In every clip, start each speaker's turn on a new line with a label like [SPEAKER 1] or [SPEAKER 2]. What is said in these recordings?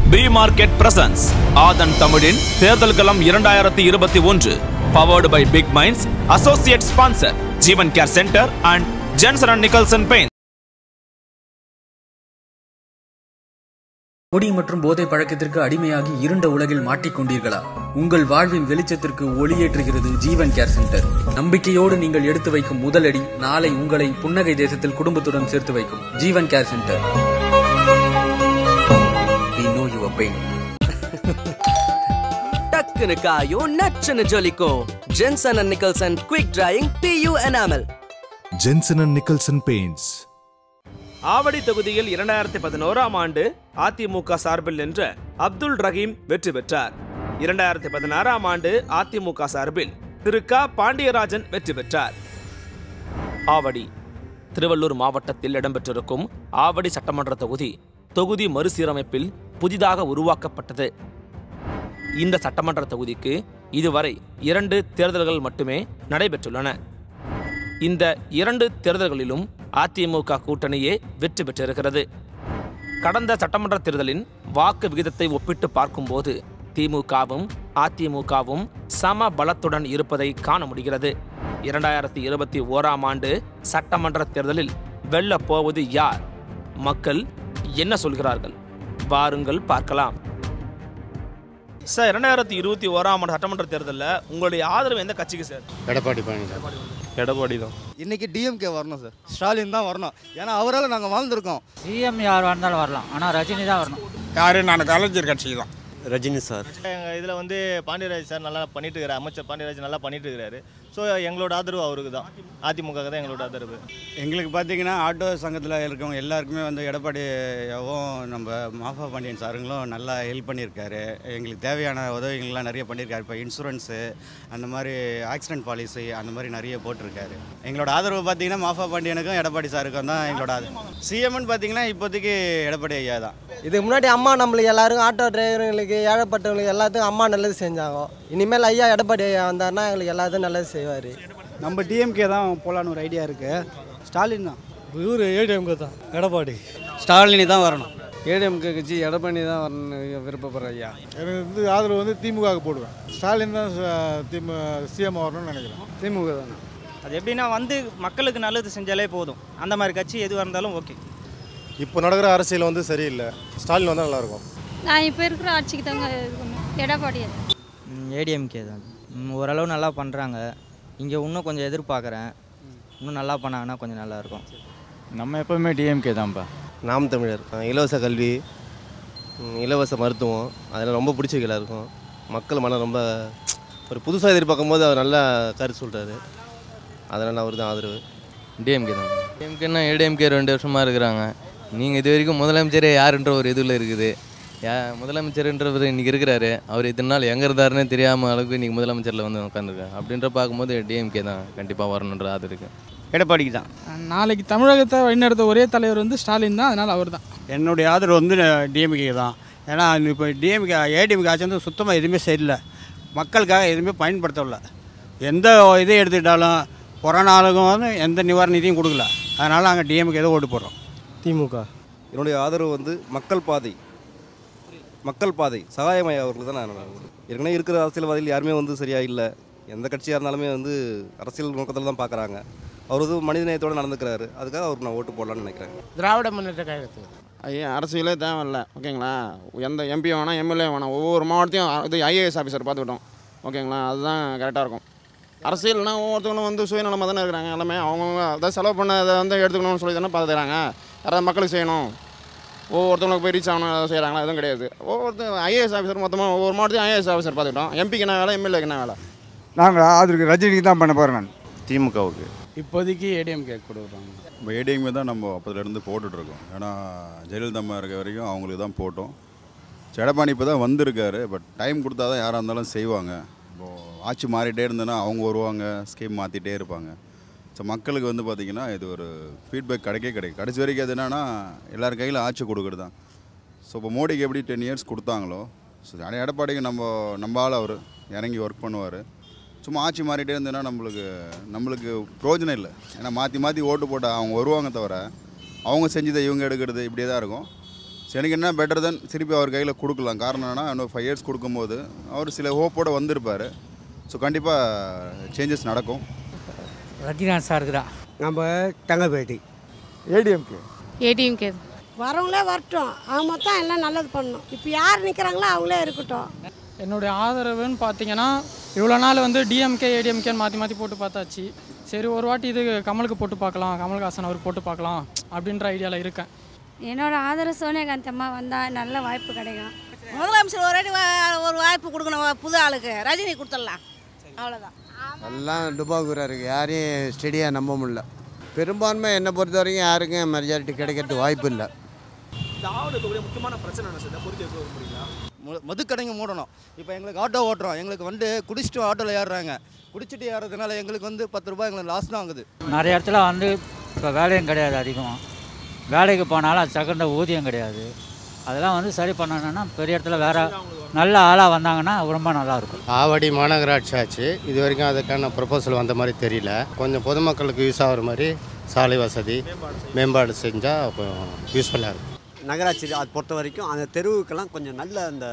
[SPEAKER 1] B market presence ஆதன் தமிழின் தேர்தல் களம் இரண்டாயிரத்தி இருபத்தி ஒன்று powered by big minds associate sponsor Jeevan care centre and Jensen and Nicholson paint
[SPEAKER 2] குடி மற்றும் போதை பழக்கத்திற்கு அடிமையாகி இருண்ட உலகில் மாட்டிக்கொண்டீர்களா உங்கள் வாழ்வின் வெளிச்சத்திற்கு ஒளியேற்றுகிறது ஜீவன் கேர் சென்டர் நம்பிக்கையோடு நீங்கள் எடுத்து வைக்கும் முதலடி நாளை உங்களை புன்னகை தேசத்தில் குடும்பத்துடன் சேர்த்து வைக்கும் Jeevan care centre We know your pain.
[SPEAKER 3] டக்குனு காயும் நச்சுன்னு ஜொலிக்கும் Jensen and Nicholson quick drying PU enamel
[SPEAKER 4] Jensen and Nicholson Paints.
[SPEAKER 1] Avadi தொகுதியில் இரண்டாயிரத்தி பதினோராம் ஆண்டு அதிமுக சார்பில் நின்ற அப்துல் ரஹீம் வெற்றி பெற்றார் இரண்டாயிரத்தி பதினாறாம் ஆண்டு அதிமுக சார்பில் திரு க பாண்டியராஜன் வெற்றி பெற்றார் ஆவடி திருவள்ளூர் மாவட்டத்தில் இடம்பெற்றிருக்கும் ஆவடி சட்டமன்ற தொகுதி தொகுதி மறுசீரமைப்பில் புதிதாக உருவாக்கப்பட்டது இந்த சட்டமன்ற தொகுதிக்கு இதுவரை இரண்டு தேர்தல்கள் மட்டுமே நடைபெற்றுள்ளன இந்த இரண்டு தேர்தல்களிலும் அதிமுக கூட்டணியே வெற்றி பெற்றிருக்கிறது கடந்த சட்டமன்ற தேர்தலின் வாக்கு விகிதத்தை ஒப்பிட்டு பார்க்கும்போது திமுகவும் அதிமுகவும் சம பலத்துடன் இருப்பதை காண முடிகிறது இரண்டாயிரத்தி இருபத்தி ஓராம் ஆண்டு சட்டமன்ற தேர்தலில் வெல்லப் போவது யார் மக்கள் என்ன சொல்கிறார்கள் வாருங்கள் பார்க்கலாம் சார் இரண்டாயிரத்தி இருபத்தி ஓராம் ஆண்டு சட்டமன்ற தேர்தலில் உங்களுடைய ஆதரவு எந்த கட்சிக்கு சார்
[SPEAKER 5] எடப்பாடி பழனிசாமி
[SPEAKER 1] எடப்பாடி தான்
[SPEAKER 6] இன்னைக்கு டிஎம்கே வரணும் சார் ஸ்டாலின் தான் வரணும் ஏன்னா அவரால் நாங்கள் வாழ்ந்துருக்கோம்
[SPEAKER 7] சிஎம் யார் வந்தாலும் வரலாம் ஆனால் ரஜினி தான் வரணும்
[SPEAKER 5] யாரு நான் கலைஞர் கட்சி தான்
[SPEAKER 6] ரஜினி சார்
[SPEAKER 8] எங்கள் இதில் வந்து பாண்டியராஜ் சார் நல்லா பண்ணிட்டு இருக்கிறார் அமைச்சர் பாண்டியராஜ் நல்லா பண்ணிட்டு இருக்கிறாரு ஸோ எங்களோட ஆதரவு அவருக்கு தான் அதிமுக தான் எங்களோட ஆதரவு
[SPEAKER 6] எங்களுக்கு பார்த்தீங்கன்னா ஆட்டோ சங்கத்தில் இருக்கவங்க எல்லாருக்குமே வந்து எடப்பாடியாவும் நம்ம மாஃபா பாண்டியன் சாருங்களும் நல்லா ஹெல்ப் பண்ணியிருக்காரு எங்களுக்கு தேவையான உதவிகள்லாம் நிறைய பண்ணியிருக்காரு இப்போ இன்சூரன்ஸு அந்த மாதிரி ஆக்சிடென்ட் பாலிசி அந்த மாதிரி நிறைய போட்டிருக்காரு எங்களோட ஆதரவு பார்த்தீங்கன்னா மாஃபா பாண்டியனுக்கும் எடப்பாடி சாருக்கும் தான் எங்களோட ஆதரவு சிஎம்னு பார்த்தீங்கன்னா இப்போதைக்கு எடப்பாடி ஐயா தான்
[SPEAKER 9] இதுக்கு முன்னாடி அம்மா நம்மளுக்கு எல்லாருக்கும் ஆட்டோ டிரைவருங்களுக்கு ஏழைப்பட்டவங்களுக்கு எல்லாத்துக்கும் அம்மா நல்லது செஞ்சாங்க இனிமேல் ஐயா எடப்பாடி ஐயா வந்தாருன்னா எங்களுக்கு எல்லாத்துக்கும் நல்லது செய்வார்
[SPEAKER 6] நம்ம டிஎம்கே தான் போகலான்னு ஒரு ஐடியா இருக்குது ஸ்டாலின் தான்
[SPEAKER 9] இவர் ஏடிஎம்கே தான் எடப்பாடி
[SPEAKER 6] ஸ்டாலினி தான் வரணும்
[SPEAKER 9] ஏடிஎம்கே கட்சி எடப்பாடி தான் வரணும் விருப்பப்படுற ஐயா
[SPEAKER 5] எனக்கு வந்து ஆதரவு வந்து திமுகவுக்கு போடுவேன் ஸ்டாலின் தான் திமு சிஎம் வரணும்னு நினைக்கிறேன்
[SPEAKER 9] திமுக தானே
[SPEAKER 7] அது எப்படின்னா வந்து மக்களுக்கு நல்லது செஞ்சாலே போதும் அந்த மாதிரி கட்சி எதுவாக இருந்தாலும் ஓகே
[SPEAKER 5] இப்போ நடக்கிற அரசியல் வந்து சரியில்லை ஸ்டாலின் வந்தால் நல்லாயிருக்கும்
[SPEAKER 10] நான் இப்போ இருக்கிற ஆட்சிக்கு தாங்க இது பண்ணுவேன் எடப்பாடி
[SPEAKER 7] ஏடிஎம்கே தான் ம், ஓரளவு நல்லா பண்ணுறாங்க இங்கே இன்னும் கொஞ்சம் எதிர்பார்க்குறேன் இன்னும் நல்லா பண்ணாங்கன்னா கொஞ்சம் நல்லா இருக்கும்
[SPEAKER 9] நம்ம எப்பவுமே டிஎம்கே தான்ப்பா
[SPEAKER 6] நாம் தமிழர் இலவச கல்வி ம், இலவச மருத்துவம் அதெல்லாம் ரொம்ப பிடிச்சிருக்கு எல்லாருக்கும் மக்கள் மனம் ரொம்ப ஒரு புதுசாக எதிர்பார்க்கும் போது அவர் நல்லா கருத்து சொல்கிறாரு அதனால் அவர் தான் ஆதரவு
[SPEAKER 11] டிஎம்கே தான் டிஎம்கேன்னா ஏடிஎம்கே ரெண்டு வருஷமாக இருக்கிறாங்க நீங்கள் இது வரைக்கும் முதலமைச்சரே யாருன்ற ஒரு இதில் இருக்குது யா முதலமைச்சர்ன்றவர் இன்றைக்கி இருக்கிறாரு அவர் இத்தனை நாள் எங்கே இருந்தாருன்னே தெரியாமல் அளவுக்கு இன்றைக்கி முதலமைச்சரில் வந்து உட்காந்துருக்காரு அப்படின்ற பார்க்கும்போது டிஎம்கே தான் கண்டிப்பாக வரணுன்ற அது இருக்குது
[SPEAKER 6] எடப்பாடிக்கு தான்
[SPEAKER 7] நாளைக்கு தமிழகத்தை வழிநடத்த ஒரே தலைவர் வந்து ஸ்டாலின் தான் அதனால் அவர் தான்
[SPEAKER 6] என்னுடைய ஆதரவு வந்து டிஎம்கே தான் ஏன்னா இப்போ டிஎம்கே ஏடிஎம்கே ஆட்சி வந்து சுத்தமாக எதுவுமே சரியில்லை மக்களுக்காக எதுவுமே பயன்படுத்தவில்லை எந்த இதை எடுத்துக்கிட்டாலும் கொரோனாவுக்கும் வந்து எந்த நிவாரண நிதியும் கொடுக்கல அதனால் நாங்கள் டிஎம்கே தான் ஓட்டு போடுறோம்
[SPEAKER 9] திமுக
[SPEAKER 6] என்னுடைய ஆதரவு வந்து மக்கள் பாதை மக்கள் பாதை சகாயமய அவர்களுக்கு தான் நான் ஏற்கனவே இருக்கிற அரசியல்வாதிகள் யாருமே வந்து சரியாக இல்லை எந்த கட்சியாக இருந்தாலுமே வந்து அரசியல் நோக்கத்தில் தான் பார்க்குறாங்க அவர் வந்து மனிதநேயத்தோடு நடந்துக்கிறாரு அதுக்காக அவருக்கு நான் ஓட்டு போடலான்னு நினைக்கிறேன்
[SPEAKER 5] திராவிட முன்னேற்ற கழகத்துக்கு
[SPEAKER 12] ஐயா அரசியலே தேவையில்ல ஓகேங்களா எந்த எம்பி வேணாம் எம்எல்ஏ வேணாம் ஒவ்வொரு மாவட்டத்தையும் இது ஐஏஎஸ் ஆஃபீஸர் பார்த்துக்கிட்டோம் ஓகேங்களா அதுதான் கரெக்டாக இருக்கும் அரசியல்னா ஒவ்வொருத்தவங்களும் வந்து சுயநலமாக தானே இருக்கிறாங்க எல்லாமே அவங்கவுங்க அதாவது செலவு பண்ண அதை வந்து எடுத்துக்கணும்னு சொல்லி தானே பார்த்துக்கிறாங்க யாராவது மக்களுக்கு செய்யணும் ஒவ்வொருத்தவங்களுக்கு போய் ரீச் ஆகணும் அதை செய்கிறாங்களா எதுவும் கிடையாது ஒவ்வொருத்தர் ஐஏஎஸ் ஆஃபீஸர் மொத்தமாக ஒவ்வொரு மாவட்டத்தையும் ஐஏஎஸ் ஆஃபீஸர் பார்த்துக்கிட்டோம் எம்பிக்கு என்ன வேலை எம்எல்ஏக்கு என்ன வேலை
[SPEAKER 5] நாங்கள் ஆதரவு ரஜினிக்கு தான் பண்ண போகிறேன் நான்
[SPEAKER 6] திமுகவுக்கு
[SPEAKER 9] இப்போதைக்கு ஏடிஎம்கே கொடுக்குறாங்க
[SPEAKER 5] இப்போ ஏடிஎம்கே தான் நம்ம அப்போதுலேருந்து போட்டுட்ருக்கோம் ஏன்னா ஜெயலலிதா அம்மா இருக்க வரைக்கும் அவங்களுக்கு தான் போட்டோம் எடப்பாடி இப்போ தான் வந்திருக்காரு பட் டைம் கொடுத்தா தான் யாராக இருந்தாலும் செய்வாங்க இப்போது ஆட்சி மாறிட்டே இருந்ததுன்னா அவங்க வருவாங்க ஸ்கீம் மாற்றிட்டே இருப்பாங்க ஸோ மக்களுக்கு வந்து பார்த்திங்கன்னா இது ஒரு ஃபீட்பேக் கிடைக்கே கிடைக்கும் கடைசி வரைக்கும் அது என்னென்னா எல்லார் கையில் ஆட்சி கொடுக்குறது தான் ஸோ இப்போ மோடிக்கு எப்படி டென் இயர்ஸ் கொடுத்தாங்களோ ஸோ ஆனால் எடப்பாடிக்கு நம்ம நம்ம ஆள் அவர் இறங்கி ஒர்க் பண்ணுவார் சும்மா ஆட்சி மாறிட்டே இருந்ததுன்னா நம்மளுக்கு நம்மளுக்கு பிரயோஜனம் இல்லை ஏன்னா மாற்றி மாற்றி ஓட்டு போட்டால் அவங்க வருவாங்க தவிர அவங்க செஞ்சதை இவங்க எடுக்கிறது இப்படியே தான் இருக்கும் ஸோ எனக்கு என்ன பெட்டர் தென் திருப்பி அவர் கையில் கொடுக்கலாம் காரணம் என்னன்னா இன்னும் ஃபைவ் இயர்ஸ் கொடுக்கும்போது அவர் சில ஹோப்போடு வந்திருப்பார் ஸோ கண்டிப்பாக சேஞ்சஸ் நடக்கும்
[SPEAKER 13] ரஜினிகாந்த் சாருக்கு தான்
[SPEAKER 14] நம்ம தங்கப்பேட்டி
[SPEAKER 15] ஏடிஎம்கே
[SPEAKER 10] ஏடிஎம்கே
[SPEAKER 16] வரவங்களே வரட்டும் அவங்க மொத்தம் எல்லாம் நல்லது பண்ணணும் இப்போ யார் நிற்கிறாங்களோ அவங்களே இருக்கட்டும்
[SPEAKER 17] என்னுடைய ஆதரவுன்னு பார்த்தீங்கன்னா இவ்வளோ நாள் வந்து டிஎம்கே ஏடிஎம்கேன்னு மாற்றி மாற்றி போட்டு பார்த்தாச்சு சரி ஒரு வாட்டி இது கமலுக்கு போட்டு பார்க்கலாம் கமல்ஹாசன் அவருக்கு போட்டு பார்க்கலாம் அப்படின்ற ஐடியாவில் இருக்கேன்
[SPEAKER 10] என்னோட ஆதரவு சோனியாகாந்த் அம்மா வந்தால் நல்ல வாய்ப்பு கிடைக்கும்
[SPEAKER 18] முதலமைச்சர் ஒரு வாட்டி வா- ஒரு வாய்ப்பு கொடுக்கணும் புது ஆளுக்கு ரஜினி கொடுத்துடலாம் அவ்வளோதான்
[SPEAKER 14] எல்லாம் டுபாகுரா இருக்குது யாரையும் ஸ்டெடியாக நம்ப முடியல பெரும்பான்மை என்னை பொறுத்த வரைக்கும் யாருக்கும் மெஜாரிட்டி கிடைக்கிறதுக்கு வாய்ப்பு இல்லை
[SPEAKER 1] இந்த ஆவடி தொகுதிய முக்கியமான பிரச்சனை என்ன சார் பொறுத்து வைக்க முடியுங்களா
[SPEAKER 19] மு- மதுக்கடைங்க மூடணும் இப்போ எங்களுக்கு ஆட்டோ ஓட்டுறோம் எங்களுக்கு வந்து குடிச்சிட்டு ஆட்டோவில் ஏறுறாங்க குடிச்சிட்டு ஏறதுனால எங்களுக்கு வந்து பத்து ரூபாய் எங்களுக்கு லாஸ் தான் ஆகுது
[SPEAKER 13] நிறைய இடத்துல வந்து இப்போ வேலையும் கிடையாது அதிகம் வேலைக்கு போனாலும் அது தகுந்த ஊதியம் கிடையாது அதெல்லாம் வந்து சரி பண்ணணும்னா பெரிய இடத்துல வேற நல்ல ஆளாக வந்தாங்கன்னா ரொம்ப நல்லாயிருக்கும்
[SPEAKER 20] ஆவடி மாநகராட்சி ஆச்சு இது வரைக்கும் அதுக்கான ப்ரொபோசல் வந்த மாதிரி தெரியல கொஞ்சம் பொதுமக்களுக்கு யூஸ் ஆகிற மாதிரி சாலை வசதி மேம்பாடு செஞ்சால் கொஞ்சம் யூஸ்ஃபுல்லாக இருக்கும்
[SPEAKER 14] நகராட்சி அதை பொறுத்த வரைக்கும் அந்த தெருவுக்கெல்லாம் கொஞ்சம் நல்ல அந்த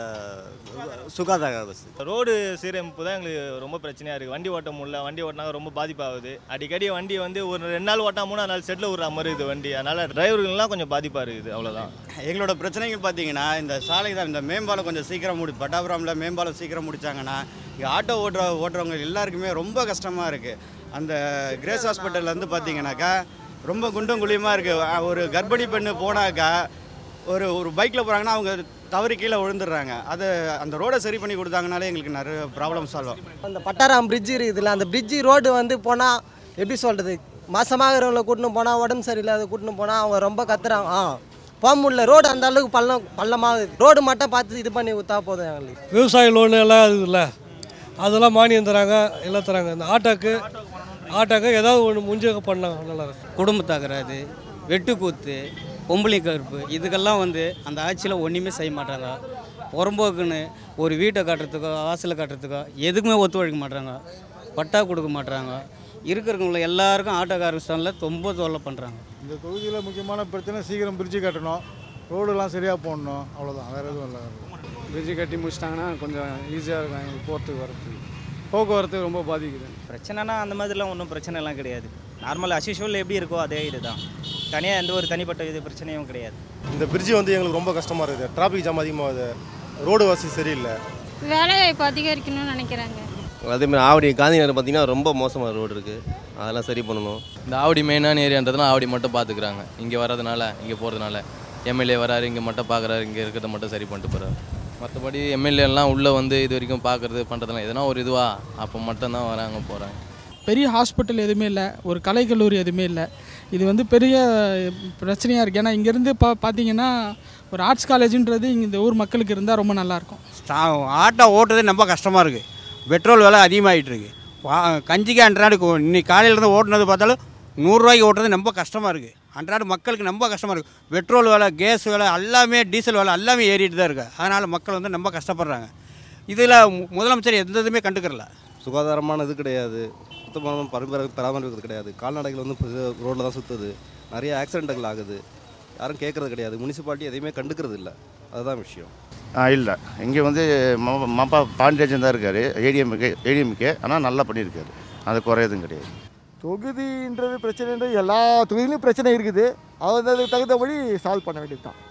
[SPEAKER 14] சுகாதார வசதி
[SPEAKER 8] ரோடு சீரமைப்பு தான் எங்களுக்கு ரொம்ப பிரச்சனையாக இருக்குது வண்டி ஓட்ட முடியல வண்டி ஓட்டினா ரொம்ப பாதிப்பாகுது அடிக்கடி வண்டி வந்து ஒரு ரெண்டு நாள் ஓட்டா மூணு நாள் செட்டில் விட்ற மாதிரி இருக்குது வண்டி அதனால் டிரைவர்கள்லாம் கொஞ்சம் பாதிப்பாக இருக்குது அவ்வளோதான்
[SPEAKER 6] எங்களோட பிரச்சனைகள் பார்த்தீங்கன்னா இந்த சாலை தான் இந்த மேம்பாலம் கொஞ்சம் சீக்கிரம் முடி பட்டாபுரமில் மேம்பாலம் சீக்கிரம் முடிச்சாங்கன்னா இங்கே ஆட்டோ ஓட்டுற ஓட்டுறவங்க எல்லாருக்குமே ரொம்ப கஷ்டமாக இருக்குது அந்த கிரேஸ் ஹாஸ்பிட்டலில் வந்து பார்த்தீங்கன்னாக்கா ரொம்ப குண்டும் குழியுமாக இருக்குது ஒரு கர்ப்பிணி பெண்ணு போனாக்கா ஒரு ஒரு பைக்கில் போகிறாங்கன்னா அவங்க தவறி கீழே விழுந்துடுறாங்க அது அந்த ரோடை சரி பண்ணி கொடுத்தாங்கனாலே எங்களுக்கு நிறைய ப்ராப்ளம் சால்வ் ஆகும்
[SPEAKER 9] அந்த பட்டாராம் பிரிட்ஜ் இருக்குதுல்ல அந்த பிரிட்ஜு ரோடு வந்து போனால் எப்படி சொல்கிறது மாசமாகறவங்கள கூட்டின்னு போனால் உடம்பு சரியில்லாத கூட்டின்னு போனால் அவங்க ரொம்ப கத்துறாங்க ஆ போக முடியல ரோடு அந்த அளவுக்கு பள்ளம் பள்ளமாக ரோடு மட்டும் பார்த்து இது பண்ணி கொடுத்தா போதும் எங்களுக்கு
[SPEAKER 21] விவசாய லோன் எல்லாம் இருக்குல்ல அதெல்லாம் மானியம் தராங்க எல்லாம் தராங்க இந்த ஆட்டோக்கு ஆட்டோக்கு ஏதாவது ஒன்று முஞ்சக பண்ணாங்க நல்லா இருக்கும்
[SPEAKER 22] குடும்ப தகராறு வெட்டுக்கூத்து பொம்பளை கருப்பு இதுக்கெல்லாம் வந்து அந்த ஆட்சியில் ஒன்றுமே செய்ய மாட்டாங்க புறம்போக்குன்னு ஒரு வீட்டை கட்டுறதுக்கோ வாசலை கட்டுறதுக்கோ எதுக்குமே ஒத்துழைக்க மாட்டாங்க பட்டா கொடுக்க மாட்டாங்க இருக்கிறவங்கள எல்லாருக்கும் ஆட்டோக்காரங்க ஸ்டாண்டில் ரொம்ப தொல்லை பண்ணுறாங்க
[SPEAKER 15] இந்த தொகுதியில் முக்கியமான பிரச்சனை சீக்கிரம் பிரிட்ஜு கட்டணும் ரோடெல்லாம் சரியாக போடணும் அவ்வளோதான் வேறு எதுவும் இல்லை
[SPEAKER 23] பிரிட்ஜு கட்டி முடிச்சிட்டாங்கன்னா கொஞ்சம் ஈஸியாக இருக்கும் எங்களுக்கு போகிறதுக்கு வரத்துக்கு போக்குவரத்து ரொம்ப பாதிக்குது
[SPEAKER 24] பிரச்சனைனா அந்த மாதிரிலாம் ஒன்றும் பிரச்சனைலாம் கிடையாது நார்மல் அஸ்யூஷுவல் எப்படி இருக்கோ அதே இதுதான் தனியாக எந்த ஒரு தனிப்பட்ட இது பிரச்சனையும் கிடையாது
[SPEAKER 25] இந்த பிரிட்ஜ் வந்து எங்களுக்கு ரொம்ப கஷ்டமாக இருக்குது டிராஃபிக் ஜாம் அதிகமாகுது ரோடு வசதி சரியில்லை
[SPEAKER 10] வேலை வாய்ப்பு அதிகரிக்கணும்னு நினைக்கிறாங்க
[SPEAKER 26] அதேமாதிரி ஆவடி காந்தி நகர் பார்த்தீங்கன்னா ரொம்ப மோசமான ரோடு இருக்குது அதெல்லாம் சரி பண்ணணும்
[SPEAKER 11] இந்த ஆவடி மெயினான ஏரியான்றதுலாம் ஆவடி மட்டும் பார்த்துக்குறாங்க இங்கே வர்றதுனால இங்கே போகிறதுனால எம்எல்ஏ வராரு இங்கே மட்டும் பார்க்குறாரு இங்கே இருக்கிறத மட்டும் சரி பண்ணிட்டு போகிறாரு மற்றபடி எம்எல்ஏலாம் உள்ளே வந்து இது வரைக்கும் பார்க்குறது பண்ணுறதுலாம் எதனா ஒரு இதுவா அப்போ மட்டும்தான் வராங்க போகிறாங்க
[SPEAKER 17] பெரிய ஹாஸ்பிட்டல் எதுவுமே இல்லை ஒரு கலைக்கல்லூரி எதுவுமே இல்லை இது வந்து பெரிய பிரச்சனையாக இருக்குது ஏன்னா இங்கேருந்து பா பார்த்தீங்கன்னா ஒரு ஆர்ட்ஸ் காலேஜுன்றது இங்க இந்த ஊர் மக்களுக்கு இருந்தால் ரொம்ப நல்லாயிருக்கும்
[SPEAKER 27] ஸ்டா- ஆட்டோ ஓட்டுறது ரொம்ப கஷ்டமாக இருக்குது பெட்ரோல் விலை அதிகமாகிட்டு இருக்கு வா- கஞ்சிக்கு அன்றாடு கொ- இன்னைக்கு காலையிலேருந்து ஓட்டுனது பார்த்தாலும் நூறுரூவாய்க்கு ஓட்டுறது ரொம்ப கஷ்டமாக இருக்குது அன்றாட மக்களுக்கு ரொம்ப கஷ்டமாக இருக்குது பெட்ரோல் விலை கேஸ் விலை எல்லாமே டீசல் விலை எல்லாமே ஏறிட்டு தான் இருக்குது அதனால் மக்கள் வந்து ரொம்ப கஷ்டப்படுறாங்க இதில் முதலமைச்சர் எந்த இதுவுமே கண்டுக்கிறல
[SPEAKER 26] சுகாதாரமான இது கிடையாது சுத்தமான பரம்பரை பராமரிக்கிறது கிடையாது கால்நடைகள் வந்து ரோட்டில் தான் சுற்றுது நிறைய ஆக்சிடென்ட்டுகள் ஆகுது யாரும் கேட்குறது கிடையாது முனிசிபாலிட்டி எதையுமே கண்டுக்கிறது இல்லை அதுதான் விஷயம்
[SPEAKER 28] இல்லை இங்கே வந்து ம- மாப்பா பாண்டியராஜன் தான் இருக்கார் ஏடிஎம்கே ஏடிஎம்கே ஆனால் நல்லா பண்ணியிருக்காரு அது குறையதும் கிடையாது
[SPEAKER 15] தொகுதின்றது பிரச்சனைன்றது எல்லா தொகுதியிலும் பிரச்சனை இருக்குது அதுக்கு தகுந்தபடி சால்வ் பண்ண வேண்டியது தான்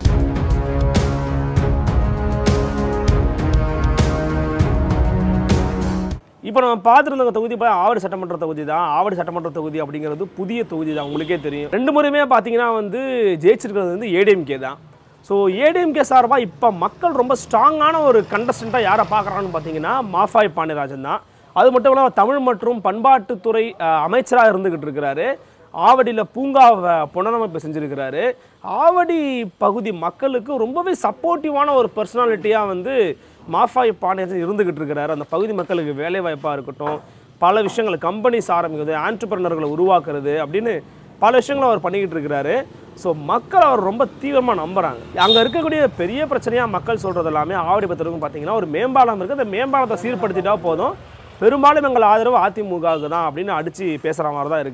[SPEAKER 1] இப்போ நம்ம பார்த்துருந்த தொகுதி இப்போ ஆவடி சட்டமன்ற தொகுதி தான் ஆவடி சட்டமன்ற தொகுதி அப்படிங்கிறது புதிய தொகுதி தான் உங்களுக்கே தெரியும் ரெண்டு முறையுமே பார்த்தீங்கன்னா வந்து ஜெயிச்சிருக்கிறது வந்து ஏடிஎம்கே தான் ஸோ ஏடிஎம்கே சார்பாக இப்போ மக்கள் ரொம்ப ஸ்ட்ராங்கான ஒரு கண்டஸ்டண்ட்டாக யாரை பார்க்குறாங்கன்னு பார்த்தீங்கன்னா மாஃபாய் பாண்டியராஜன் தான் அது மட்டும் இல்லாமல் தமிழ் மற்றும் பண்பாட்டுத்துறை அமைச்சராக இருந்துக்கிட்டு இருக்கிறாரு ஆவடியில் பூங்காவை புனரமைப்பு செஞ்சுருக்கிறாரு ஆவடி பகுதி மக்களுக்கு ரொம்பவே சப்போர்ட்டிவான ஒரு பர்சனாலிட்டியாக வந்து மாஃபாய் பாண்டியராஜன் இருந்துக்கிட்டு இருக்கிறாரு அந்த பகுதி மக்களுக்கு வேலை வாய்ப்பாக இருக்கட்டும் பல விஷயங்கள் கம்பெனிஸ் ஆரம்பிக்கிறது ஆண்டர்பிரினர்களை உருவாக்குறது அப்படின்னு பல விஷயங்களை அவர் பண்ணிக்கிட்டு இருக்கிறாரு ஸோ மக்கள் அவர் ரொம்ப தீவிரமாக நம்புறாங்க அங்கே இருக்கக்கூடிய பெரிய பிரச்சனையாக மக்கள் சொல்கிறது எல்லாமே ஆவடி பத்திரக்கும் பார்த்தீங்கன்னா ஒரு மேம்பாலம் இருக்குது அந்த மேம்பாலத்தை சீர்படுத்திட்டா போதும் பெரும்பாலும் எங்கள் ஆதரவு அதிமுகவுக்கு தான் அப்படின்னு அடித்து பேசுகிற மாதிரி தான் இருக்குது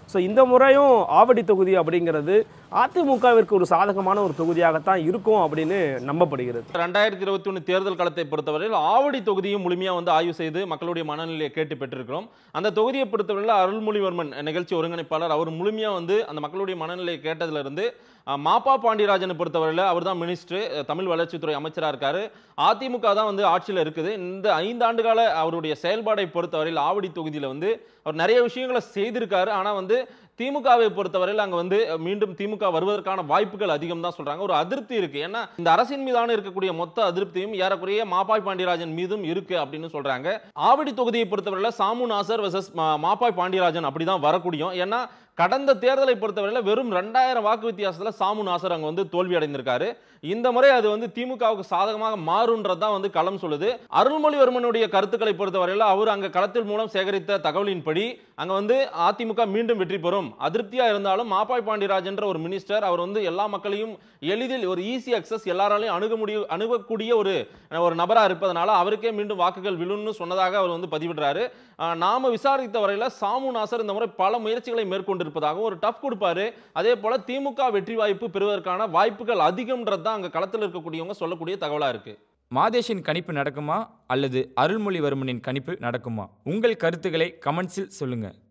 [SPEAKER 1] ஸோ இந்த முறையும் ஆவடி தொகுதி அப்படிங்கிறது அதிமுகவிற்கு ஒரு சாதகமான ஒரு தொகுதியாகத்தான் இருக்கும் அப்படின்னு நம்பப்படுகிறது
[SPEAKER 2] ரெண்டாயிரத்தி இருபத்தி ஒன்று தேர்தல் களத்தை பொறுத்தவரையில் ஆவடி தொகுதியும் முழுமையாக வந்து ஆய்வு செய்து மக்களுடைய மனநிலையை கேட்டு பெற்றிருக்கிறோம் அந்த தொகுதியை பொறுத்தவரையில் அருள்மொழிவர்மன் நிகழ்ச்சி ஒருங்கிணைப்பாளர் அவர் முழுமையாக வந்து அந்த மக்களுடைய மனநிலையை கேட்டதிலிருந்து அஹ், மாப்பா பாண்டியராஜனை பொறுத்தவரையில் அவர் தான் மினிஸ்டர் தமிழ் வளர்ச்சித்துறை அமைச்சராக இருக்காரு அதிமுக தான் வந்து ஆட்சியில் இருக்குது இந்த ஐந்து ஆண்டுகால அவருடைய செயல்பாடை பொறுத்தவரையில் ஆவடி தொகுதியில் வந்து அவர் நிறைய விஷயங்களை செய்திருக்காரு ஆனால் வந்து திமுகவை பொறுத்தவரையில் அங்கே வந்து மீண்டும் திமுக வருவதற்கான வாய்ப்புகள் அதிகம் தான் சொல்றாங்க ஒரு அதிருப்தி இருக்கு ஏன்னா இந்த அரசின் மீதான இருக்கக்கூடிய மொத்த அதிருப்தியும் ஏறக்குறைய மாப்பாய் பாண்டியராஜன் மீதும் இருக்கு அப்படின்னு சொல்றாங்க ஆவடி தொகுதியை பொறுத்தவரையில் சாமு நாசர் வெர்சஸ் மாப்பாய் பாண்டியராஜன் அப்படிதான் வரக்கூடியும் ஏன்னா கடந்த தேர்தலை பொறுத்தவரையில் வெறும் ரெண்டாயிரம் வாக்கு வித்தியாசத்தில் சாமு நாசர் அங்கே வந்து தோல்வி அடைந்திருக்காரு இந்த முறை அது வந்து திமுகவுக்கு சாதகமாக மாறுன்றது தான் வந்து களம் சொல்லுது அருள்மொழிவர்மனுடைய கருத்துக்களை பொறுத்தவரையில் அவர் அங்கே களத்தில் மூலம் சேகரித்த தகவலின்படி அங்கே வந்து அதிமுக மீண்டும் வெற்றி பெறும் அதிருப்தியாக இருந்தாலும் மாப்பாய் பாண்டியராஜன்ற ஒரு மினிஸ்டர் அவர் வந்து எல்லா மக்களையும் எளிதில் ஒரு ஈஸி அக்சஸ் எல்லாராலையும் அணுக முடியும் அணுகக்கூடிய ஒரு ஒரு நபராக இருப்பதனால அவருக்கே மீண்டும் வாக்குகள் விழுன்னு சொன்னதாக அவர் வந்து பதிவிடுறாரு ஆஹ் நாம விசாரித்த வரையில் சாமு நாசர் இந்த முறை பல முயற்சிகளை மேற்கொண்டிருப்பதாகவும் ஒரு டஃப் கொடுப்பாரு அதே போல திமுக வெற்றி வாய்ப்பு பெறுவதற்கான வாய்ப்புகள் அதிகம்ன்றது தான் அங்கே களத்தில் இருக்கக்கூடியவங்க சொல்லக்கூடிய தகவலாக இருக்கு
[SPEAKER 3] மாதேஷின் கணிப்பு நடக்குமா அல்லது அருள்மொழிவர்மனின் கணிப்பு நடக்குமா உங்கள் கருத்துக்களை கமெண்ட்ஸில் சொல்லுங்கள்